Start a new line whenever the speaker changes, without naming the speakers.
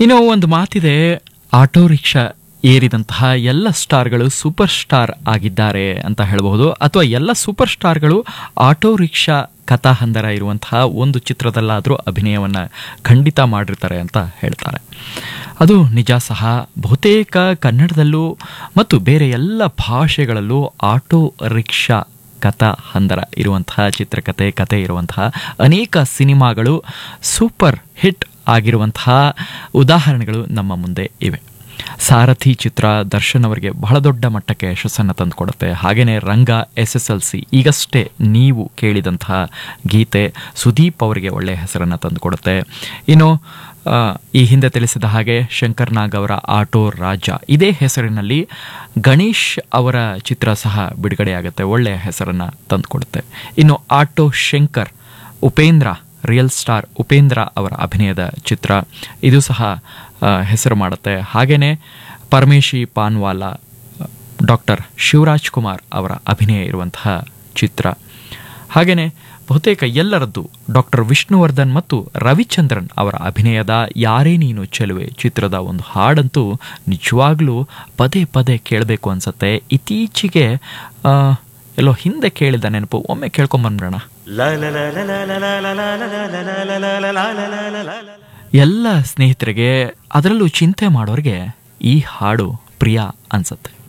ಇನ್ನು ಒಂದು ಮಾತಿದೆ ಆಟೋ ರಿಕ್ಷಾ ಏರಿದಂತಹ ಎಲ್ಲ ಸ್ಟಾರ್ಗಳು ಸೂಪರ್ ಸ್ಟಾರ್ ಆಗಿದ್ದಾರೆ ಅಂತ ಹೇಳಬಹುದು ಅಥವಾ ಎಲ್ಲ ಸೂಪರ್ ಸ್ಟಾರ್ಗಳು ಆಟೋ ರಿಕ್ಷಾ ಕಥಾಹಂದರ ಇರುವಂತಹ ಒಂದು ಚಿತ್ರದಲ್ಲಾದರೂ ಅಭಿನಯವನ್ನು ಖಂಡಿತ ಮಾಡಿರ್ತಾರೆ ಅಂತ ಹೇಳ್ತಾರೆ ಅದು ನಿಜ ಸಹ ಬಹುತೇಕ ಕನ್ನಡದಲ್ಲೂ ಮತ್ತು ಬೇರೆ ಎಲ್ಲ ಭಾಷೆಗಳಲ್ಲೂ ಆಟೋ ರಿಕ್ಷಾ ಕಥಾ ಹಂದರ ಇರುವಂತಹ ಚಿತ್ರಕಥೆ ಕತೆ ಇರುವಂತಹ ಅನೇಕ ಸಿನಿಮಾಗಳು ಸೂಪರ್ ಹಿಟ್ ಆಗಿರುವಂತಹ ಉದಾಹರಣೆಗಳು ನಮ್ಮ ಮುಂದೆ ಇವೆ ಸಾರಥಿ ಚಿತ್ರ ದರ್ಶನ್ ಅವರಿಗೆ ಬಹಳ ದೊಡ್ಡ ಮಟ್ಟಕ್ಕೆ ಯಶಸ್ಸನ್ನು ತಂದುಕೊಡುತ್ತೆ ಹಾಗೆಯೇ Ranga S S L C ಈಗಷ್ಟೇ ನೀವು ಕೇಳಿದಂತಹ ಗೀತೆ ಸುದೀಪ್ ಅವರಿಗೆ ಒಳ್ಳೆಯ ಹೆಸರನ್ನು ತಂದುಕೊಡುತ್ತೆ ಇನ್ನು ಆ, ಈ ಹಿಂದೆ ತಿಳಿಸಿದ ಹಾಗೆ ಶಂಕರ್ ನಾಗ್ ಅವರ ಆಟೋ ರಾಜ ಇದೇ ಹೆಸರಿನಲ್ಲಿ ಗಣೇಶ್ ಅವರ ಚಿತ್ರ ಸಹ ಬಿಡುಗಡೆಯಾಗುತ್ತೆ ಒಳ್ಳೆಯ ಹೆಸರನ್ನು ತಂದುಕೊಡುತ್ತೆ ಇನ್ನು auto Shankar Upendra real star Upendra ಅವರ ಅಭಿನಯದ ಚಿತ್ರ ಇದು ಸಹ ಆ, ಹೆಸರು ಮಾಡುತ್ತೆ ಹಾಗೆಯೇ ಪರಮೇಶಿ ಪಾನ್ವಾಲಾ ಡಾಕ್ಟರ್ ಶಿವರಾಜ್ ಕುಮಾರ್ ಅವರ ಅಭಿನಯ ಇರುವಂತಹ ಚಿತ್ರ ಹಾಗೆಯೇ ಬಹುತೇಕ ಎಲ್ಲರದ್ದು ಡಾಕ್ಟರ್ ವಿಷ್ಣುವರ್ಧನ್ ಮತ್ತು ರವಿಚಂದ್ರನ್ ಅವರ ಅಭಿನಯದ ಯಾರೇ ನೀನು ಚೆಲುವೆ ಚಿತ್ರದ ಒಂದು ಹಾಡಂತೂ ನಿಜವಾಗ್ಲೂ ಪದೇ ಪದೇ ಕೇಳಬೇಕು ಅನ್ಸತ್ತೆ ಇತ್ತೀಚೆಗೆ ಆ, ಎಲ್ಲೋ ಹಿಂದೆ ಕೇಳಿದ ನೆನಪು ಒಮ್ಮೆ ಕೇಳ್ಕೊಂಬಂದ್ಬಿಡೋಣ ಎಲ್ಲ ಸ್ನೇಹಿತರಿಗೆ ಅದರಲ್ಲೂ ಚಿಂತೆ ಮಾಡೋರಿಗೆ ಈ ಹಾಡು ಪ್ರಿಯ ಅನ್ಸತ್ತೆ